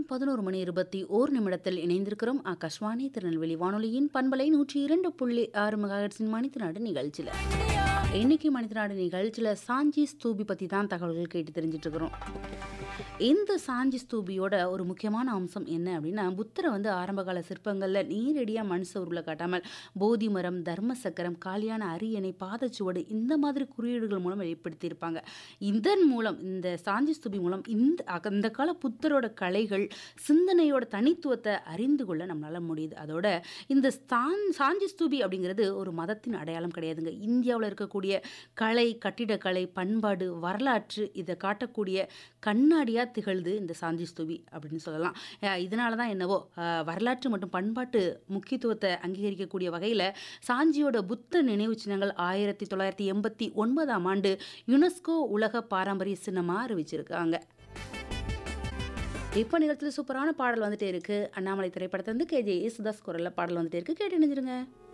பதினோரு மணி இருபத்தி ஓர் நிமிடத்தில் இணைந்திருக்கிறோம் ஆகாஷ்வாணி திருநெல்வேலி வானொலியின் பண்பலை நூற்றி இரண்டு புள்ளி ஆறு மெகாஹெட்ஸின் மணித்தினாடு நிகழ்ச்சியில் இன்னைக்கு மணித்தினாடு நிகழ்ச்சியில் சாஞ்சி ஸ்தூபி பற்றி தான் தகவல்கள் கேட்டு தெரிஞ்சிட்டு இருக்கிறோம் இந்த சாஞ்சி ஸ்தூபியோட ஒரு முக்கியமான அம்சம் என்ன அப்படின்னா புத்தரை வந்து ஆரம்பகால சிற்பங்களில் நேரடியாக மனுஷ உருளை காட்டாமல் போதி மரம் தர்ம சக்கரம் காலியான அரியணை பாதச்சுவடு இந்த மாதிரி குறியீடுகள் மூலம் வெளிப்படுத்தியிருப்பாங்க இதன் மூலம் இந்த சாஞ்சி ஸ்தூபி மூலம் இந்த அந்த கால புத்தரோட கலைகள் சிந்தனையோட தனித்துவத்தை அறிந்து கொள்ள நம்மளால முடியுது அதோட இந்த ஸ்தான் சாஞ்சி ஸ்தூபி அப்படிங்கிறது ஒரு மதத்தின் அடையாளம் கிடையாதுங்க இந்தியாவில் இருக்கக்கூடிய கலை கட்டிடக்கலை பண்பாடு வரலாற்று இதை காட்டக்கூடிய கண்ணாடியாக திகழ்து இந்த சாஞ்சி ஸ்தூபி அப்படின்னு சொல்லலாம் அஹ் இதனால தான் என்னவோ அஹ் வரலாற்று மற்றும் பண்பாட்டு முக்கியத்துவத்தை அங்கீகரிக்கக்கூடிய வகையில் சாஞ்சியோட புத்த நினைவு சின்னங்கள் ஆயிரத்தி தொள்ளாயிரத்தி எண்பத்தி ஒன்பதாம் ஆண்டு யுனெஸ்கோ உலக பாரம்பரிய சின்னமாக அறிவிச்சிருக்காங்க இப்போ நிகழ்ச்சியில் சூப்பரான பாடல் வந்துட்டே இருக்கு அண்ணாமலை திரைப்படத்தை வந்து கேஜே யேசுதாஸ் குரலில் பாடல் வந்துட்டே இருக்கு கேட்டு நினைஞ்சிருங்க